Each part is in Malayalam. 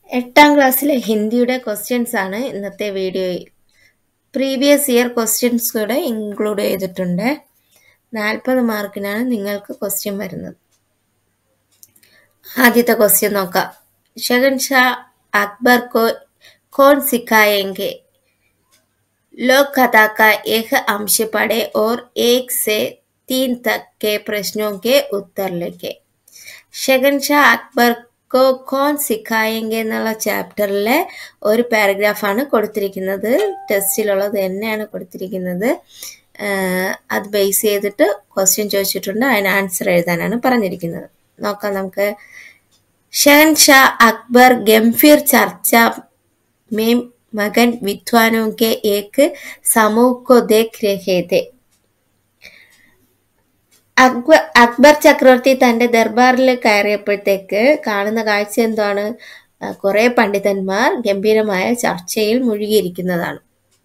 എട്ടാം ക്ലാസ്സിലെ ഹിന്ദിയുടെ ക്വസ്റ്റ്യൻസ് ആണ് ഇന്നത്തെ വീഡിയോയിൽ പ്രീവിയസ് ഇയർ ക്വസ്റ്റ്യൻസ് കൂടെ ഇൻക്ലൂഡ് ചെയ്തിട്ടുണ്ട് നാൽപ്പത് മാർക്കിനാണ് നിങ്ങൾക്ക് ക്വസ്റ്റ്യൻ വരുന്നത് ആദ്യത്തെ ക്വസ്റ്റ്യൻ നോക്കാം ഷഹൻഷാ അക്ബർ കോ കോൺ സിഖായെങ്കിൽ लोक कथा का एक अंश पढ़े और एक से तीन तक के प्रश्नों के उत्तर लिखे ഷെഗൻഷാ അക്ബർക്കോ കോൺ സിഖായെങ്കിൽ എന്നുള്ള ചാപ്റ്ററിലെ ഒരു പാരഗ്രാഫാണ് കൊടുത്തിരിക്കുന്നത് ടെസ്റ്റിലുള്ളത് തന്നെയാണ് കൊടുത്തിരിക്കുന്നത് ആഹ് അത് ബേസ് ചെയ്തിട്ട് ക്വസ്റ്റ്യൻ ചോദിച്ചിട്ടുണ്ട് അതിന് ആൻസർ എഴുതാനാണ് പറഞ്ഞിരിക്കുന്നത് നോക്കാം നമുക്ക് ഷഹൻഷാ അക്ബർ ഗംഭീർ ചർച്ച में मगन विद्वानों के एक समूह को देख रहे थे അക്ബർ അക്ബർ ചക്രവർത്തി തന്റെ ദർബാറിൽ കയറിയപ്പോഴത്തേക്ക് കാണുന്ന കാഴ്ച എന്താണ് കുറെ പണ്ഡിതന്മാർ ഗംഭീരമായ ചർച്ചയിൽ മുഴുകിയിരിക്കുന്നതാണ്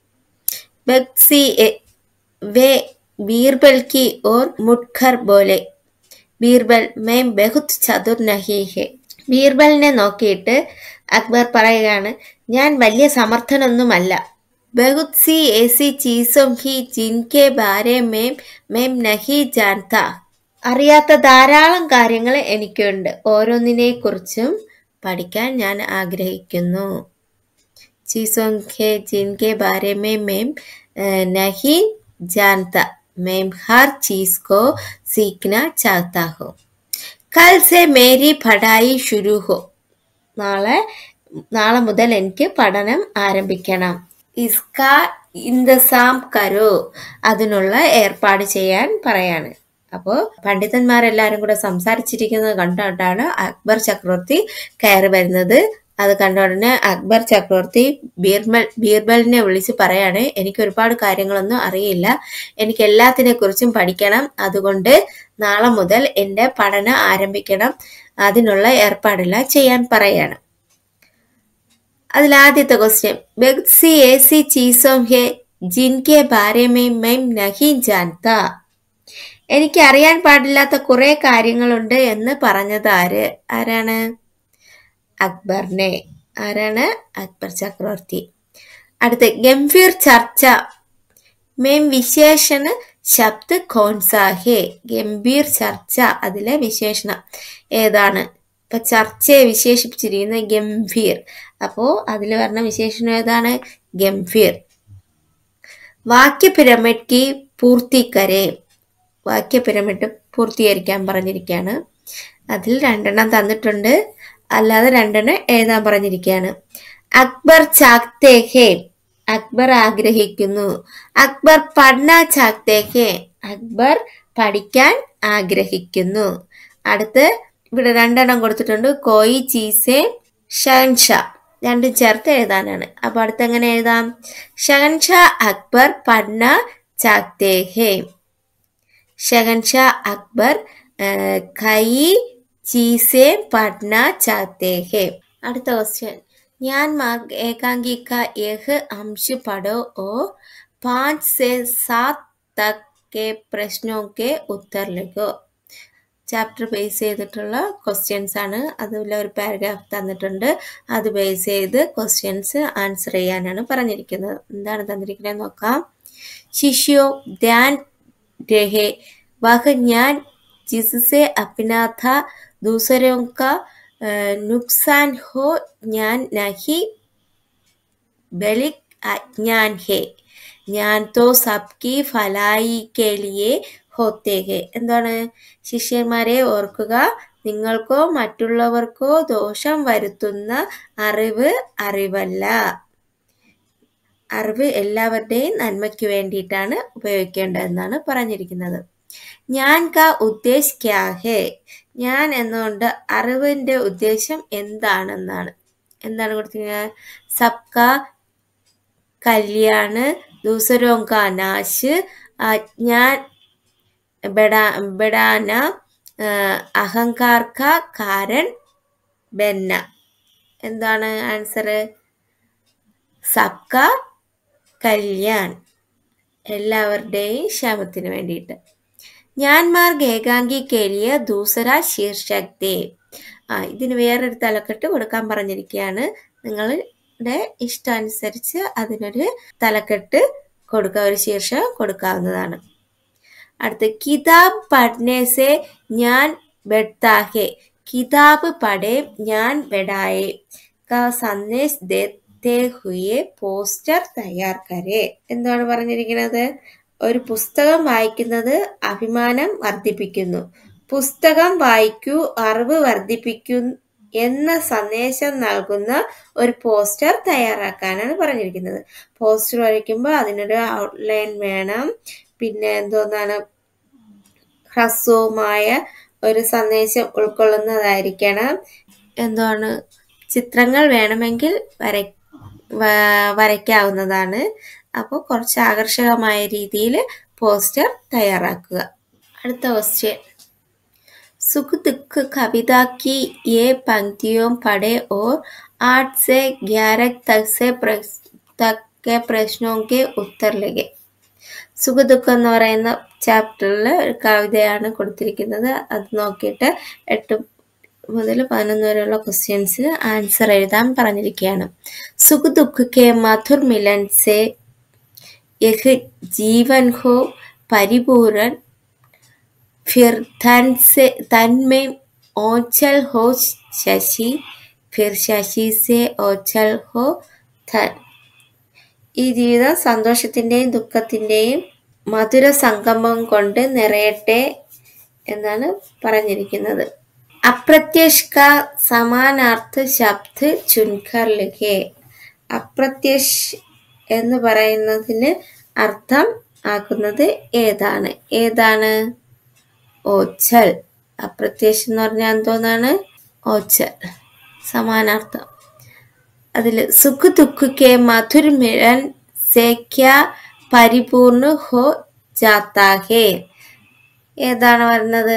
ബക്സി എ- വേ ബീർബൽ की और മുട്ഖർ बोले ബീർബൽ मैं बहुत ചതുർ നഹി ഹെ ബീർബലിനെ നോക്കിയിട്ട് അക്ബർ പറയുകയാണ് ഞാൻ വലിയ സമർത്ഥനൊന്നുമല്ല ബഹുത് സി ऐसी चीजों की जिनके बारे में मैं नहीं जानता അറിയാത്ത ധാരാളം കാര്യങ്ങൾ എനിക്കുണ്ട് ഓരോന്നിനെ കുറിച്ചും പഠിക്കാൻ ഞാൻ ആഗ്രഹിക്കുന്നു चीजों के जिनके बारे में मैं अ, नहीं जानता मैं हर चीज को सीखना चाहता हूँ कल से मेरी पढ़ाई शुरू हो നാളെ നാളെ മുതൽ എനിക്ക് പഠനം ആരംഭിക്കണം ഇസ്ക ഇന്ദസാം കരോ അതിനുള്ള ഏർപ്പാട് ചെയ്യാൻ പറയാണ് അപ്പോൾ പണ്ഡിതന്മാരെല്ലാരും കൂടെ സംസാരിച്ചിരിക്കുന്നത് കണ്ടുകൊണ്ടാണ് അക്ബർ ചക്രവർത്തി കയറി വരുന്നത് അത് കണ്ട ഉടനെ അക്ബർ ചക്രവർത്തി ബീർബൽ ബീർബലിനെ വിളിച്ച് പറയാണ് എനിക്ക് ഒരുപാട് കാര്യങ്ങളൊന്നും അറിയില്ല എനിക്ക് എല്ലാത്തിനെ കുറിച്ചും പഠിക്കണം അതുകൊണ്ട് നാളെ മുതൽ എന്റെ പഠനം ആരംഭിക്കണം അതിനുള്ള ഏർപ്പാടെല്ലാം ചെയ്യാൻ പറയാണ് അതിൽ ആദ്യത്തെ ക്വസ്റ്റ്യൻ ബെഗ്സി ഏസി ചീസോം ഹെ ജിൻകെ ബാരെ മേ മെം നഹി ജാൻത എനിക്ക് അറിയാൻ പാടില്ലാത്ത കുറെ കാര്യങ്ങളുണ്ട് എന്ന് പറഞ്ഞത് ആര് ആരാണ് അക്ബറിനെ ആരാണ് അക്ബർ ചക്രവർത്തി അടുത്ത് ഗംഭീർ ചർച്ച മേം വിശേഷണ ശബ്ദ് കോൺസാഹെ ഗംഭീർ ചർച്ച അതിലെ വിശേഷണം ഏതാണ് ഇപ്പൊ ചർച്ചയെ വിശേഷിപ്പിച്ചിരിക്കുന്നത് ഗംഭീർ അപ്പോ അതിൽ പറഞ്ഞ വിശേഷണം ഏതാണ് ഗംഭീർ വാക്യ പിരമിഡ് കി പൂർത്തിക്കരെ വാക്യ പിരമിഡ് പൂർത്തീകരിക്കാൻ പറഞ്ഞിരിക്കുകയാണ് അതിൽ രണ്ടെണ്ണം തന്നിട്ടുണ്ട് അല്ലാതെ രണ്ടെണ്ണം എഴുതാൻ പറഞ്ഞിരിക്കുകയാണ് അക്ബർ ചാക്തേ ഹേ അക്ബർ ആഗ്രഹിക്കുന്നു അക്ബർ പഠന ചാക്തേ ഹേ അക്ബർ പഠിക്കാൻ ആഗ്രഹിക്കുന്നു അടുത്ത് ഇവിടെ രണ്ടെണ്ണം കൊടുത്തിട്ടുണ്ട് കോയി ചീസെ ഷഹൻഷാ രണ്ടും ചേർത്ത് എഴുതാനാണ് അപ്പൊ അടുത്ത് എങ്ങനെ എഴുതാം ഷഹൻഷാ അക്ബർ പഠന ചാക്തേ ഹേ ഷഹൻഷാ അക്ബർ अ, कई चीजें पढ़ना चाहते हैं അടുത്ത ക്വസ്റ്റ്യൻ ഞാൻ മാർഗ് ഏകാംഗി का यह अंश पढ़ो और पाँच से सात तक के प्रश्नों के उत्तर लिखो ചാപ്റ്റർ ബേസ് ചെയ്തിട്ടുള്ള ക്വസ്റ്റ്യൻസ് ആണ് അതിൽ ഒരു പാരഗ്രാഫ് തന്നിട്ടുണ്ട് അത് ബേസ് ചെയ്ത് ക്വസ്റ്റ്യൻസ് ആൻസർ ചെയ്യാനാണ് പറഞ്ഞിരിക്കുന്നത് എന്താണ് തന്നിരിക്കുന്നത് നോക്കാം ശിഷ്യോ ധ്യാൻ രഹേ वह ज्ञान जिससे अपना था दूसरों का अ, नुकसान हो ज्ञान नहीं बलिक अज्ञान है ज्ञान तो सबकी ഫലായി के लिए होते हैं എന്താണ് ശിഷ്യന്മാരെ ഓർക്കുക നിങ്ങൾക്കോ മറ്റുള്ളവർക്കോ ദോഷം വരുത്തുന്ന അറിവ് അറിവല്ല അറിവ് എല്ലാവരുടെയും നന്മയ്ക്ക് വേണ്ടിയിട്ടാണ് ഉപയോഗിക്കേണ്ടതെന്നാണ് പറഞ്ഞിരിക്കുന്നത് ഞാൻ കാ ഉദ്ദേശ് ക്യാ ഹേ ഞാൻ എന്നുകൊണ്ട് അറിവിന്റെ ഉദ്ദേശം എന്താണെന്നാണ് എന്താണ് കൊടുത്തിരിക്കുന്നത് സബ്കാ കല്യാണ് ദൂസരോं का നാശ് അജ്ഞാൻ ബഡാ ബഡാന ആ, അഹങ്കാർ കാ കാരൺ ബെന്ന എന്താണ് ആൻസർ സബ്കാ കല്യാൺ എല്ലാവരുടെയും ക്ഷേമത്തിന് വേണ്ടിയിട്ട് ज्ञान मार्ग एकांगी के लिए दूसरा शीर्षक दे ആ ഇതിന് വേറൊരു തലക്കെട്ട് കൊടുക്കാൻ പറഞ്ഞിരിക്കുകയാണ് നിങ്ങളുടെ ഇഷ്ടാനുസരിച്ച് അതിനൊരു തലക്കെട്ട് കൊടുക്കുക ഒരു ശീർഷകം കൊടുക്കാവുന്നതാണ് അടുത്ത് കിതാബ് പഠനേസെ ഞാൻ ബെഡ്താഹെ കിതാബ് പഠേ ഞാൻ ബെഡായെ का സന്ദേശ് ദേത്തെ ഹുയെ പോസ്റ്റർ തയ്യാർ കരെ എന്താണ് പറഞ്ഞിരിക്കുന്നത് ഒരു പുസ്തകം വായിക്കുന്നത് അഭിമാനം വർദ്ധിപ്പിക്കുന്നു പുസ്തകം വായിക്കൂ അറിവ് വർദ്ധിപ്പിക്കൂ എന്ന സന്ദേശം നൽകുന്ന ഒരു പോസ്റ്റർ തയ്യാറാക്കാനാണ് പറഞ്ഞിരിക്കുന്നത് പോസ്റ്റർ വരയ്ക്കുമ്പോൾ അതിനൊരു ഔട്ട്ലൈൻ വേണം പിന്നെ എന്തോന്നാണ് ഹ്രസ്വമായ ഒരു സന്ദേശം ഉൾക്കൊള്ളുന്നതായിരിക്കണം എന്താണ് ചിത്രങ്ങൾ വേണമെങ്കിൽ വര വരയ്ക്കാവുന്നതാണ് അപ്പോൾ കുറച്ച് ആകർഷകമായ രീതിയിൽ പോസ്റ്റർ തയ്യാറാക്കുക അടുത്ത ക്വസ്റ്റ്യൻ सुख दुख कविता की ये पंक्तियों पढ़े और आठ से ग्यारह तक से तक के प्रश्नों के उत्तर लगे സുഖ ദുഃഖം എന്ന് പറയുന്ന ചാപ്റ്ററിൽ ഒരു കവിതയാണ് കൊടുത്തിരിക്കുന്നത് അത് നോക്കിയിട്ട് എട്ട് മുതൽ പതിനൊന്ന് വരെയുള്ള ക്വസ്റ്റ്യൻസിന് ആൻസർ എഴുതാൻ പറഞ്ഞിരിക്കുകയാണ് സുഖ ദുഃഖ കെ മധുർ മിലൻ സെ യഹ് ജീവൻ ഹോ പരിപൂരൻ फिर धन से धन में ओछल हो शशि फिर ശശി സെ ഓച്ചൽ ഹോ ധൻ ഈ ജീവിതം സന്തോഷത്തിൻ്റെയും ദുഃഖത്തിൻ്റെയും മധുര സംഗമം കൊണ്ട് നിറയട്ടെ എന്നാണ് പറഞ്ഞിരിക്കുന്നത് അപ്രത്യക്ഷ ക സമാനാർത്ഥ ശബ്ദ് ചുൻകർ ലിഖേ അപ്രത്യക്ഷ എന്ന് പറയുന്നതിന് അർത്ഥം ആക്കുന്നത് ഏതാണ് ഏതാണ് ഓച്ചൽ അപ്രത്യക്ഷം എന്ന് പറഞ്ഞാൽ എന്തോന്നാണ് ഓച്ചൽ സമാനാർത്ഥം അതിൽ സുഖ ദുഃഖക്കെ മധുർ മിഴൻ സേക്യ പരിപൂർണ ഹോ ജാത്താഹേ ഏതാണ് വരുന്നത്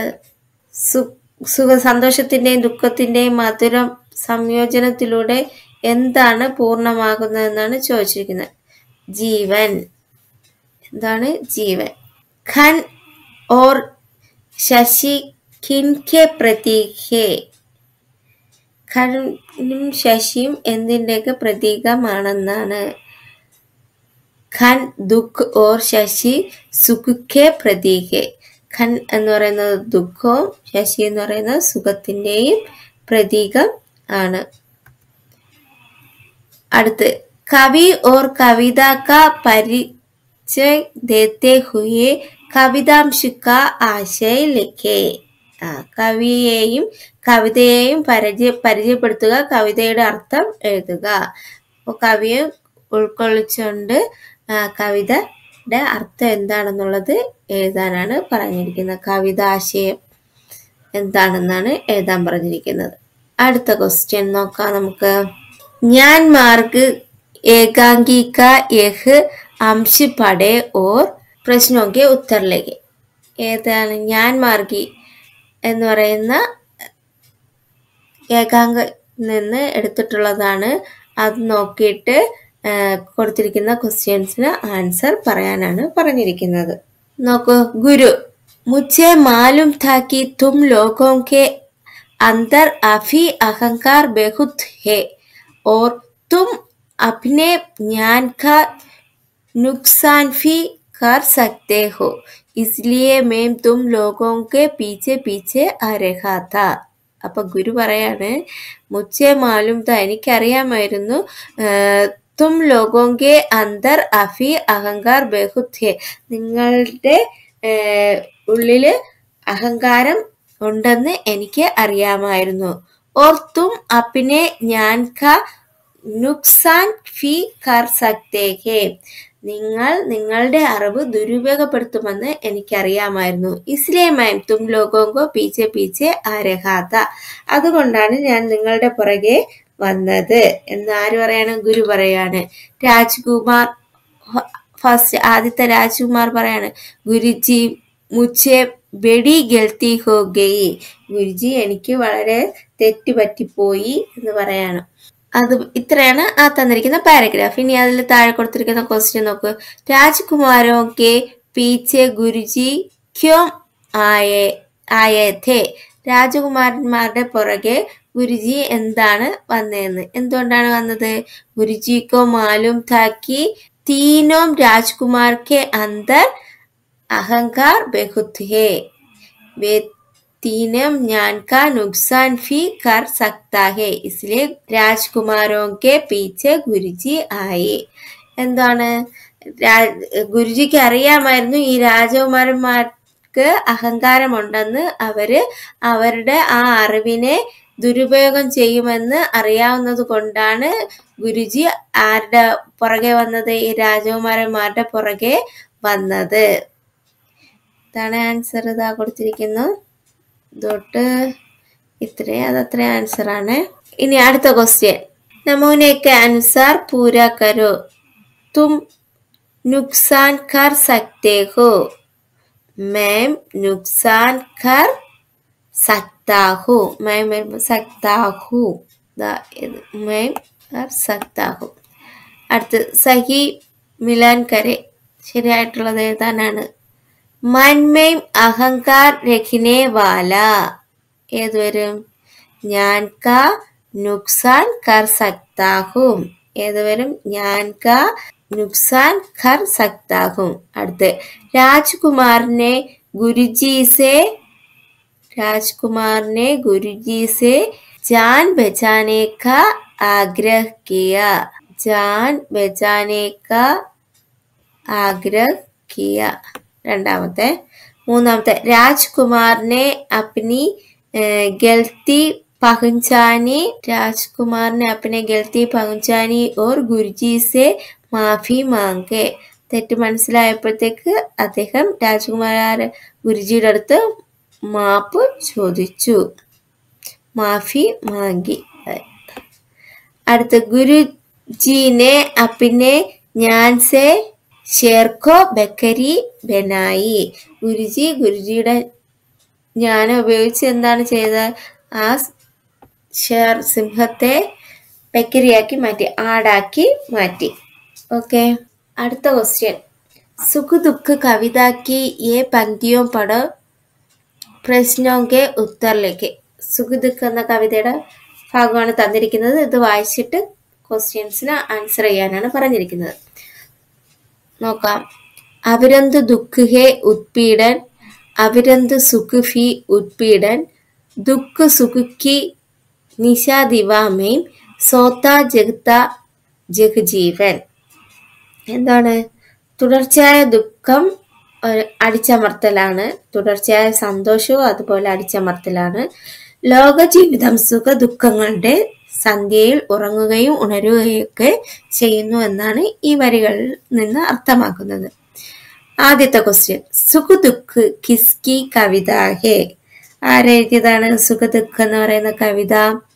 സുഖ സന്തോഷത്തിന്റെയും ദുഃഖത്തിന്റെയും മധുരം സംയോജനത്തിലൂടെ എന്താണ് പൂർണ്ണമാകുന്നതെന്നാണ് ചോദിച്ചിരിക്കുന്നത് ജീവൻ എന്താണ് ജീവൻ ഖൻ ഓർ ശശി കിൻകെ പ്രതീകേ ഖനും ശശിയും എന്തിൻ്റെയൊക്കെ പ്രതീകമാണെന്നാണ് ഖൻ ദുഃഖ് ഓർ ശശി സുഖക്കെ പ്രതീകെ ഖൻ എന്ന് പറയുന്നത് ദുഃഖവും ശശി എന്ന് പറയുന്നത് സുഖത്തിൻ്റെയും പ്രതീകം ആണ് അടുത്ത് കവി ഓർ കവിത ക പരിചയ ദേത്തെ ഹുയെ കവിതാംശുക്ക ആശയ ലിഖേ ആ കവിയെയും കവിതയെയും പരിചയ പരിചയപ്പെടുത്തുക കവിതയുടെ അർത്ഥം എഴുതുക അപ്പോൾ കവിയെ ഉൾക്കൊള്ളിച്ചുകൊണ്ട് കവിതയുടെ അർത്ഥം എന്താണെന്നുള്ളത് എഴുതാനാണ് പറഞ്ഞിരിക്കുന്നത് കവിതാശയം എന്താണെന്നാണ് എഴുതാൻ പറഞ്ഞിരിക്കുന്നത് അടുത്ത ക്വസ്റ്റ്യൻ നോക്കാം നമുക്ക് ഞാൻ മാർഗ് ഏകാംഗിക യഹ് അംശ പടേ ഓർ പ്രശ്നമൊക്കെ ഉത്തറിലേക്ക് ഏതാണ് ഞാൻ മാർഗി എന്ന് പറയുന്ന ഏകാംഗ നിന്ന് എടുത്തിട്ടുള്ളതാണ് അത് നോക്കിയിട്ട് കൊടുത്തിരിക്കുന്ന ക്വസ്റ്റ്യൻസിന് ആൻസർ പറയാനാണ് പറഞ്ഞിരിക്കുന്നത് നോക്കൂ ഗുരു മുझे मालूम था कि तुम लोगों के अंदर अभी अहंकार बहुत है और तुम अपने ज्ञान का नुकसान भी कर सकते हो इसलिए मैं तुम लोगों के पीछे पीछे आ रहा था അപ്പൊ ഗുരു പറയാണ് മുച്ചേ മാലും ത എനിക്കറിയാമായിരുന്നു തും ലോകോങ്കെ അന്തർ അഫി അഹങ്കാർ ബഹുത്യേ നിങ്ങളുടെ ഉള്ളില് അഹങ്കാരം ഉണ്ടെന്ന് എനിക്ക് അറിയാമായിരുന്നു ഓർ തും അപ്പിനെ ഞാൻ ക നുക്സാൻ ഫി കർ സക്തേ ഹേ നിങ്ങൾ നിങ്ങളുടെ അറിവ് ദുരുപയോഗപ്പെടുത്തുമെന്ന് എനിക്കറിയാമായിരുന്നു ഇസ്ലേ മാം തും ലോകോങ്കോ പീച്ചെ പീച്ചെ ആരഹാത്ത അതുകൊണ്ടാണ് ഞാൻ നിങ്ങളുടെ പുറകെ വന്നത് എന്ന് ആര് പറയാണ് ഗുരു പറയാണ് രാജ്കുമാർ ഫസ്റ്റ് ആദ്യത്തെ രാജ്കുമാർ പറയാണ് ഗുരുജി മുച്ചെ ബെഡി ഗൽത്തി ഹോ ഗയി ഗുരുജി എനിക്ക് വളരെ തെറ്റ് പറ്റിപ്പോയി എന്ന് പറയാണ് അത് ഇത്രയാണ് ആ തന്നിരിക്കുന്ന പാരഗ്രാഫ് ഇനി അതിൽ താഴെ കൊടുത്തിരിക്കുന്ന ക്വസ്റ്റ്യൻ നോക്കൂ രാജ്കുമാരോ കെ പീച്ചെ ഗുരുജി ക്യോം ആയേ ആയേ ഥേ രാജകുമാരന്മാരുടെ പുറകെ ഗുരുജി എന്താണ് വന്നതെന്ന് എന്തുകൊണ്ടാണ് വന്നത് ഗുരുജിക്കോ മാലൂം താക്കി തീനോം രാജ്കുമാർ കെ അന്തർ अहंकार बहुत है वे तीनों ज्ञान का नुकसान भी कर सकता है इसलिए രാജ്കുമാരോ കെ പീച്ചെ ഗുരുജി ആയി എന്താണ് രാ- ഗുരുജിക്ക് അറിയാമായിരുന്നു ഈ രാജകുമാരന്മാർക്ക് അഹങ്കാരമുണ്ടെന്ന് അവര് അവരുടെ ആ അറിവിനെ ദുരുപയോഗം ചെയ്യുമെന്ന് അറിയാവുന്നത് കൊണ്ടാണ് ഗുരുജി ആരുടെ പുറകെ വന്നത് ഈ രാജകുമാരന്മാരുടെ പുറകെ വന്നത് ഇതാണ് ആൻസർ ഇതാ കൊടുത്തിരിക്കുന്നു തൊട്ട് ഇത്രയും അതത്ര ആൻസർ ആണ് ഇനി അടുത്ത ക്വസ്റ്റ്യൻ നമൂനയ്ക്ക് അനുസാർ പൂര കരോ തും നുക്സാൻ കർ സക്തേ ഹോ मैम नुकसान कर सकता हूँ मैं मैं सकता हूँ ദാ ഇത് मैं कर सकता हूँ അടുത്ത് സഹി മിലാൻ കരെ ശരിയായിട്ടുള്ളത് ഏതാനാണ് മൻമേം അഹങ്കാർ രഖിനെ വാല ഏത് വരും ഞാൻ കാ നുക്സാൻ കർ സക്താ ഹൂം ഏത് വരും ഞാൻ കാ നുക്സാൻ കർ സക്താ ഹൂം അടുത്ത് राजकुमार ने गुरुजी से राजकुमार ने गुरुजी से जान बचाने का आग्रह किया जान बचाने का आग्रह किया രണ്ടാമത്തെ മൂന്നാമത്തെ രാജ്കുമാറിനെ अपनी अ, गलती पहचानी राजकुमार ने अपने गलती पहचानी और गुरुजी से മാഫി മാങ്കെ തെറ്റ് മനസ്സിലായപ്പോഴത്തേക്ക് അദ്ദേഹം രാജകുമാര ഗുരുജിയുടെ അടുത്ത് മാപ്പ് ചോദിച്ചു മാഫി മാങ്കി അടുത്ത ഗുരുജീനെ അപ്പിനെ ഞാൻ സെ ഷേർഖോ ബക്കരി ബനായി ഗുരുജി ഗുരുജിയുടെ ജ്ഞാനം ഉപയോഗിച്ച് എന്താണ് ചെയ്തത് ആ ഷേർ സിംഹത്തെ ബക്കരിയാക്കി മാറ്റി ആടാക്കി മാറ്റി ओके അടുത്ത ക്വസ്റ്റ്യൻ സുഖ ദുഃഖ കവിത की ये पंक्तियों पढ़ो പ്രശ്നോं के ഉത്തറിലേക്ക് സുഖ ദുഃഖ എന്ന കവിതയുടെ ഭാഗമാണ് തന്നിരിക്കുന്നത് ഇത് വായിച്ചിട്ട് ക്വസ്റ്റ്യൻസിന് ആൻസർ ചെയ്യാനാണ് പറഞ്ഞിരിക്കുന്നത് നോക്കാം അവിരന്ത് ദുഃഖ ഹേ ഉത്പീഡൻ അവിരന്ത് സുഖ ഫി ഉത്പീഡൻ ദുഃഖ സുഖി നിശാ ദിവാമേം സോത്ത ജഗത്ത ജഗജീവൻ എന്താണ് തുടർച്ചയായ ദുഃഖം ഒരു അടിച്ചമർത്തലാണ് തുടർച്ചയായ സന്തോഷവും അതുപോലെ അടിച്ചമർത്തലാണ് ലോക ജീവിതം സുഖ ദുഃഖങ്ങളുടെ സന്ധ്യയിൽ ഉറങ്ങുകയും ഉണരുകയൊക്കെ ചെയ്യുന്നു എന്നാണ് ഈ വരികളിൽ നിന്ന് അർത്ഥമാക്കുന്നത് ആദ്യത്തെ ക്വസ്റ്റ്യൻ സുഖ ദുഃഖ് കിസ്കി കവിത ഹേ ആരെഴുതിയതാണ് സുഖ ദുഃഖ് എന്ന് പറയുന്ന കവിത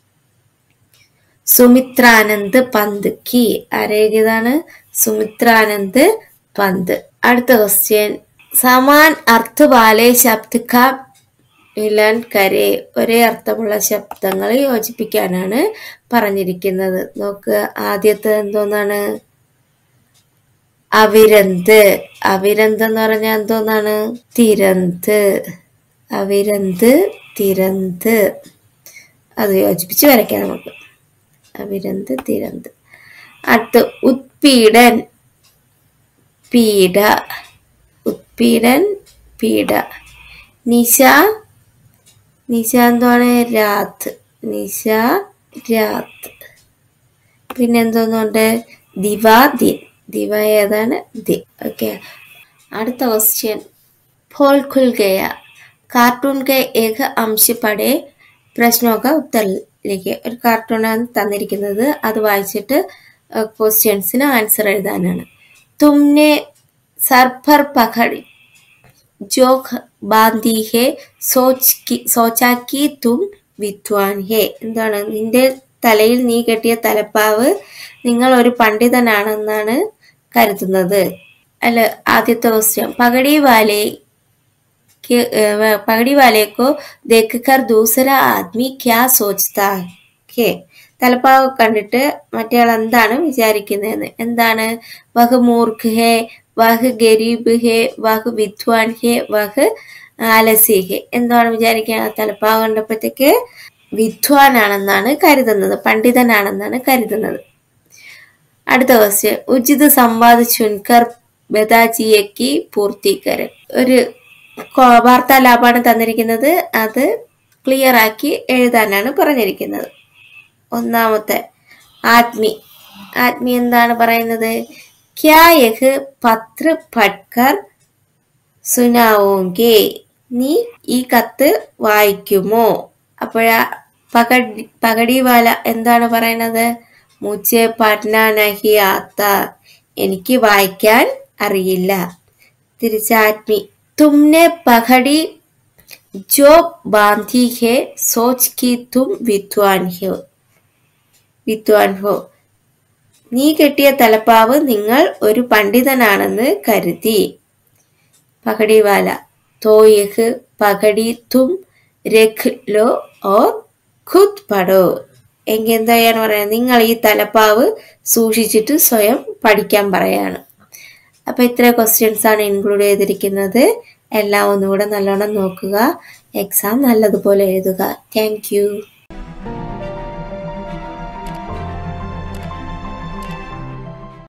സുമിത്രാനന്ദ് പന്ത് കി ആരെഴുതിയതാണ് സുമിത്രാനന്ദ് പന്ത് അടുത്ത ക്വസ്റ്റ്യൻ സമാൻ അർത്ഥ വാലെ ശബ്ദ ക മിലൻ കരെ ഒരേ അർത്ഥമുള്ള ശബ്ദങ്ങൾ യോജിപ്പിക്കാനാണ് പറഞ്ഞിരിക്കുന്നത് നോക്ക് ആദ്യത്തെ എന്തോന്നാണ് അവിരന്ത് അവിരന്ത് എന്ന് പറഞ്ഞാൽ എന്തോന്നാണ് തിരന്ത് അവിരന്ത് തിരന്ത് അത് യോജിപ്പിച്ച് വരയ്ക്കാം നമുക്ക് അവിരന്ത് തിരന്ത് അടുത്ത് ഉത്പീഡൻ പീഡ ഉത്പീഡൻ പീഡ നിശ നിശ എന്താണ് രാത് നിശ രാത് പിന്നെ എന്തോന്നുണ്ട് ദിവാ ദിൻ ദിവ ഏതാണ് ദി ഓക്കെ അടുത്ത ക്വസ്റ്റ്യൻ ഫോൾ ഖുൽ ഗയ കാർട്ടൂൺ കെ ഏക അംശ പടേ പ്രശ്നമൊക്ക ഉത്തറിലേക്ക് ഒരു കാർട്ടൂണാണ് തന്നിരിക്കുന്നത് അത് വായിച്ചിട്ട് ക്വസ്റ്റ്യൻസിന് ആൻസർ എഴുതാനാണ് തുമ്നെ സർഫർ പകടി ജോഖ് ബാന്തി ഹേ സോച്ച് കി സോച്ചാക്കി തും വിദ്വാൻ ഹേ എന്താണ് നിന്റെ തലയിൽ നീ കെട്ടിയ തലപ്പാവ് നിങ്ങൾ ഒരു പണ്ഡിതനാണെന്നാണ് കരുതുന്നത് അല്ല ആദ്യത്തെ ക്വസ്റ്റ്യൻ പകടി വാലേ कि अ, पगड़ी वाले को देखकर दूसरा आदमी क्या सोचता है തലപ്പാവ് കണ്ടിട്ട് മറ്റേയാൾ എന്താണ് വിചാരിക്കുന്നതെന്ന് എന്താണ് വഹ് മൂർഖ് ഹേ വഹ് ഗരീബ് ഹേ വഹ് വിദ്വാൻ ഹേ വഹ് അലസിഹെ എന്താണ് വിചാരിക്കുക തലപ്പാവ് കണ്ടപ്പോഴത്തേക്ക് വിദ്വാനാണെന്നാണ് കരുതുന്നത് പണ്ഡിതനാണെന്നാണ് കരുതുന്നത് അടുത്ത ക്വസ്റ്റ്യൻ ഉചിത സംവാദ് ചുൻകർ ബദാജിയക്ക് പൂർത്തീകരൻ ഒരു കൊ- വാർത്താലാപാണ് തന്നിരിക്കുന്നത് അത് ക്ലിയർ ആക്കി എഴുതാനാണ് പറഞ്ഞിരിക്കുന്നത് ഒന്നാമത്തെ ആത്മി ആത്മി എന്താണ് പറയുന്നത് ക്യാ യഹ് പത്ര പഠ്കർ സുനാവോങ്കേ നീ ഈ കത്ത് വായിക്കുമോ അപ്പോഴാ പകടി പകടിവാല എന്താണ് പറയണത് മുച്ചെ പഠന നഹി ആത്ത എനിക്ക് വായിക്കാൻ അറിയില്ല തിരിച്ചാത്മി തുമ്നെ പകടി ജോ ബാന്ധി ഹെ സോച്ച് കി തും വിദ്വാൻ ഹോ വിദ്വാൻ ഹോ നീ കെട്ടിയ തലപ്പാവ് നിങ്ങൾ ഒരു പണ്ഡിതനാണെന്ന് കരുതി പകടിവാല तो यह പകടി തും രഖ് ലോ ഓർ ഖുദ് പഠോ എങ്കിൽ എന്താണ് പറയുന്നത് നിങ്ങൾ ഈ തലപ്പാവ് സൂക്ഷിച്ചിട്ട് സ്വയം പഠിക്കാൻ പറയാണ് അപ്പൊ ഇത്ര ക്വസ്റ്റ്യൻസ് ആണ് ഇൻക്ലൂഡ് ചെയ്തിരിക്കുന്നത് എല്ലാം ഒന്നുകൂടെ നല്ലോണം നോക്കുക എക്സാം നല്ലതുപോലെ എഴുതുക താങ്ക് യു